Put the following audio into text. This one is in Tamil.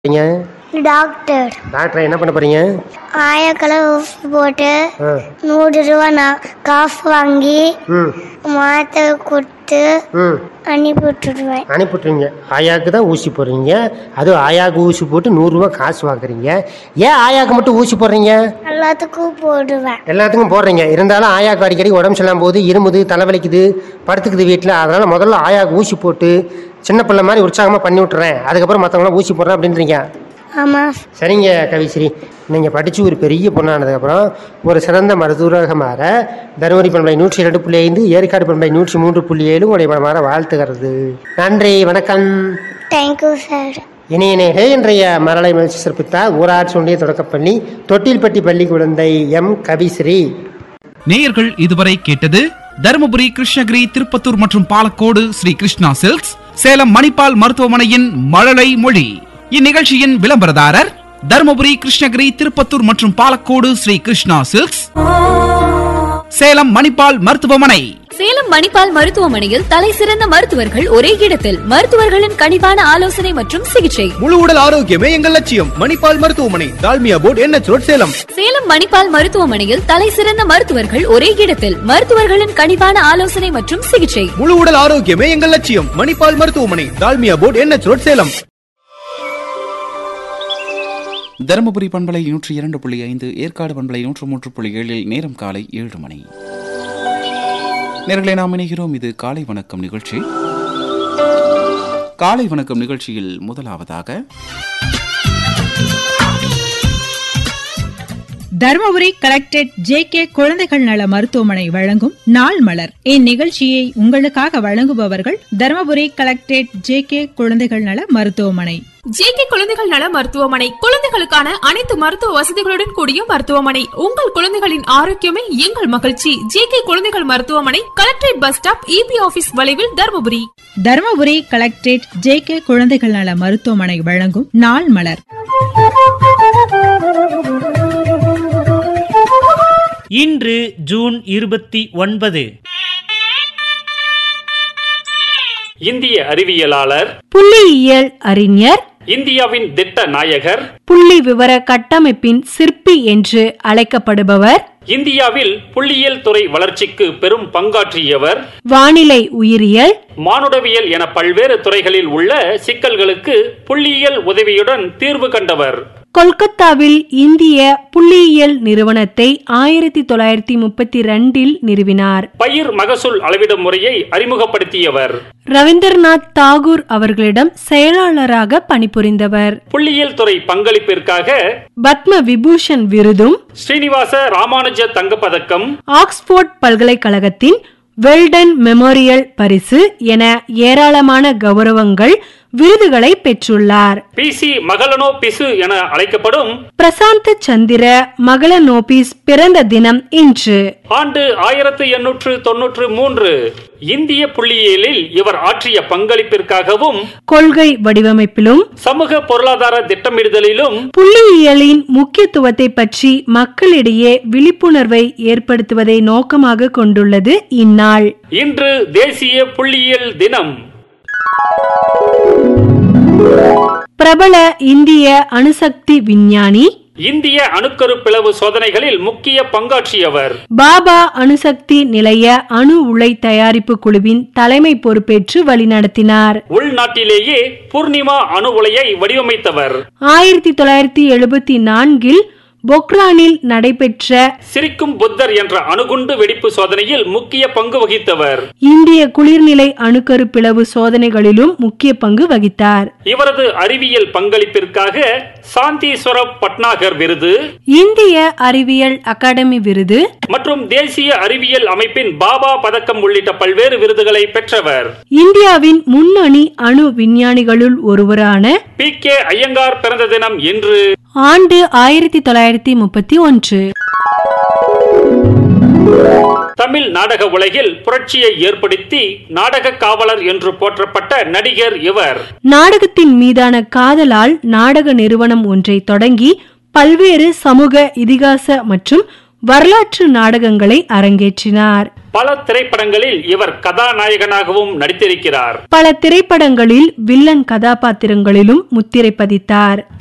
நீங்க டாக்டர் டாக்டர் என்ன பண்ண போறீங்க ஆயக்கெல்லாம் ஊசி போட்டு ஆ, நூறு ரூபா நான் காசு வாங்கி ம் மாத்திரை கொடுத்து ம் அனுப்பி விட்டுடுவேன் அனுப்பிட்டுருங்க ஆயாக்கு தான் ஊசி போடுறீங்க அதுவும் ஆயாக்கு ஊசி போட்டு நூறுரூவா காசு வாங்குறீங்க ஏன் ஆயாக்கு மட்டும் ஊசி போடுறீங்க எல்லாத்துக்கும் போடுவேன் எல்லாத்துக்கும் போடுறீங்க இருந்தாலும் ஆயாக்கு அடிக்கடி உடம்பு சரியில்லாம போகுது இருமுது தலைவலிக்குது படுத்துக்குது வீட்டில் அதனால முதல்ல ஆயாக்கு ஊசி போட்டு சின்ன பிள்ளை மாதிரி உற்சாகமாக பண்ணி விட்டுறேன் அதுக்கப்புறம் மற்றவங்களாம் ஊசி போடுறேன் அப்படின்றீங்க ஆமாம் சரிங்க கவிஸ்ரீ நீங்கள் படித்து ஒரு பெரிய பொண்ணானதுக்கப்புறம் ஒரு சிறந்த மருத்துவராக மாற தருமபுரி பண்பை நூற்றி இரண்டு புள்ளி ஐந்து ஏற்காடு பண்பை நூற்றி மூன்று புள்ளி ஏழு உடைய மாற வாழ்த்துகிறது நன்றி வணக்கம் தேங்க்யூ சார் இணைய நேரே இன்றைய மரலை மகிழ்ச்சி சிறப்பித்தார் ஊராட்சி ஒன்றிய தொடக்கப்பள்ளி தொட்டில்பட்டி பள்ளி குழந்தை எம் கவிஸ்ரீ நேயர்கள் இதுவரை கேட்டது தருமபுரி கிருஷ்ணகிரி திருப்பத்தூர் மற்றும் பாலக்கோடு ஸ்ரீ கிருஷ்ணா சில்க்ஸ் சேலம் மணிப்பால் மருத்துவமனையின் மழலை மொழி இந்நிகழ்ச்சியின் விளம்பரதாரர் தருமபுரி கிருஷ்ணகிரி திருப்பத்தூர் மற்றும் பாலக்கோடு ஸ்ரீ கிருஷ்ணா சில்க்ஸ் சேலம் மணிப்பால் மருத்துவமனை சேலம் மணிப்பால் மருத்துவமனையில் தலை சிறந்த மருத்துவர்கள் ஒரே இடத்தில் மருத்துவர்களின் கனிவான ஆலோசனை மற்றும் சிகிச்சை முழு உடல் ஆரோக்கியமே எங்கள் லட்சியம் மணிப்பால் மருத்துவமனை Dalmia board NH road Salem Salem Manipal மருத்துவமனையில் தலை சிறந்த மருத்துவர்கள் ஒரே இடத்தில் மருத்துவர்களின் கனிவான ஆலோசனை மற்றும் சிகிச்சை முழு உடல் ஆரோக்கியமே எங்கள் லட்சியம் மணிப்பால் மருத்துவமனை Dalmia board NH road Salem Dharmapuri பண்பலை நூற்றி இரண்டு புள்ளி ஐந்து ஏற்காடு பண்பலை நூற்று மூன்று புள்ளி ஏழில் நேரம் காலை ஏழு மணி நேர்களை நாம் இணைகிறோம் இது காலை வணக்கம் நிகழ்ச்சி காலை வணக்கம் நிகழ்ச்சியில் முதலாவதாக தருமபுரி கலெக்டரேட் ஜே கே குழந்தைகள் நல மருத்துவமனை வழங்கும் நாள் மலர் இந்நிகழ்ச்சியை உங்களுக்காக வழங்குபவர்கள் தருமபுரி கலெக்டரேட் ஜே கே குழந்தைகள் நல மருத்துவமனை ஜேகே குழந்தைகள் நல மருத்துவமனை குழந்தைகளுக்கான அனைத்து மருத்துவ வசதிகளுடன் கூடிய மருத்துவமனை உங்கள் குழந்தைகளின் ஆரோக்கியமே எங்கள் மகிழ்ச்சி ஜேகே குழந்தைகள் மருத்துவமனை collectorate bus stop EB office வளைவில் Dharmapuri Dharmapuri collectorate J K குழந்தைகள் நல மருத்துவமனை வழங்கும் நாள் மலர் இன்று ஜூன் இருபத்தி ஒன்பது இந்திய அறிவியலாளர் புள்ளியியல் அறிஞர் இந்தியாவின் திட்ட நாயகர் புள்ளி விவர கட்டமைப்பின் சிற்பி என்று அழைக்கப்படுபவர் இந்தியாவில் புள்ளியியல் துறை வளர்ச்சிக்கு பெரும் பங்காற்றியவர் வானிலை உயிரியல் மானுடவியல் என பல்வேறு துறைகளில் உள்ள சிக்கல்களுக்கு புள்ளியியல் உதவியுடன் தீர்வு கண்டவர் கொல்கத்தாவில் இந்திய புள்ளியியல் நிறுவனத்தை ஆயிரத்தி தொள்ளாயிரத்தி முப்பத்தி ரெண்டில் நிறுவினார் பயிர் மகசூல் அளவிடும் முறையை அறிமுகப்படுத்தியவர் ரவீந்திரநாத் தாகூர் அவர்களிடம் செயலாளராக பணிபுரிந்தவர் புள்ளியியல் துறை பங்களிப்பிற்காக பத்ம விபூஷன் விருதும் ஸ்ரீனிவாச ராமானுஜ தங்கப்பதக்கம் ஆக்ஸ்போர்ட் பல்கலைக்கழகத்தின் வெல்டன் மெமோரியல் பரிசு என ஏராளமான கௌரவங்கள் விருதுகளை பெற்றுள்ளார் பி சி மகளனோ பிசு என அழைக்கப்படும் பிரசாந்த் சந்திர மகளநோபிஸ் பிறந்த தினம் இன்று ஆண்டு ஆயிரத்து எண்ணூற்று தொன்னூற்று மூன்று இந்திய புள்ளியியலில் இவர் ஆற்றிய பங்களிப்பிற்காகவும் கொள்கை வடிவமைப்பிலும் சமூக பொருளாதார திட்டமிடுதலிலும் புள்ளியியலின் முக்கியத்துவத்தை பற்றி மக்களிடையே விழிப்புணர்வை ஏற்படுத்துவதை நோக்கமாக கொண்டுள்ளது இந்நாள் இன்று தேசிய புள்ளியியல் தினம் பிரபல இந்திய அணுசக்தி விஞ்ஞானி இந்திய அணுக்கரு பிளவு சோதனைகளில் முக்கிய பங்காற்றியவர் பாபா அணுசக்தி நிலைய அணு உலை தயாரிப்பு குழுவின் தலைமை பொறுப்பேற்று வழிநடத்தினார் உள்நாட்டிலேயே பூர்ணிமா அணு உலையை வடிவமைத்தவர் ஆயிரத்தி தொள்ளாயிரத்தி எழுபத்தி நான்கில் பொக்ரானில் நடைபெற்ற சிரிக்கும் புத்தர் என்ற அணுகுண்டு வெடிப்பு சோதனையில் முக்கிய பங்கு வகித்தவர் இந்திய குளிர்நிலை அணுக்கரு பிளவு சோதனைகளிலும் முக்கிய பங்கு வகித்தார் இவரது அறிவியல் பங்களிப்பிற்காக சாந்தீஸ்வர பட்நாகர் விருது இந்திய அறிவியல் அகாடமி விருது மற்றும் தேசிய அறிவியல் அமைப்பின் பாபா பதக்கம் உள்ளிட்ட பல்வேறு விருதுகளை பெற்றவர் இந்தியாவின் முன்னணி அணு விஞ்ஞானிகளுள் ஒருவரான பி கே ஐயங்கார் பிறந்த தினம் இன்று ஆண்டு ஆயிரத்தி தொள்ளாயிரத்தி முப்பத்தி ஒன்று தமிழ் நாடக உலகில் புரட்சியை ஏற்படுத்தி நாடக காவலர் என்று போற்றப்பட்ட நடிகர் இவர் நாடகத்தின் மீதான காதலால் நாடக நிறுவனம் ஒன்றை தொடங்கி பல்வேறு சமூக இதிகாச மற்றும் வரலாற்று நாடகங்களை அரங்கேற்றினார் பல திரைப்படங்களில் இவர் கதாநாயகனாகவும் நடித்திருக்கிறார் பல திரைப்படங்களில் வில்லன் கதாபாத்திரங்களிலும் முத்திரை பதித்தார்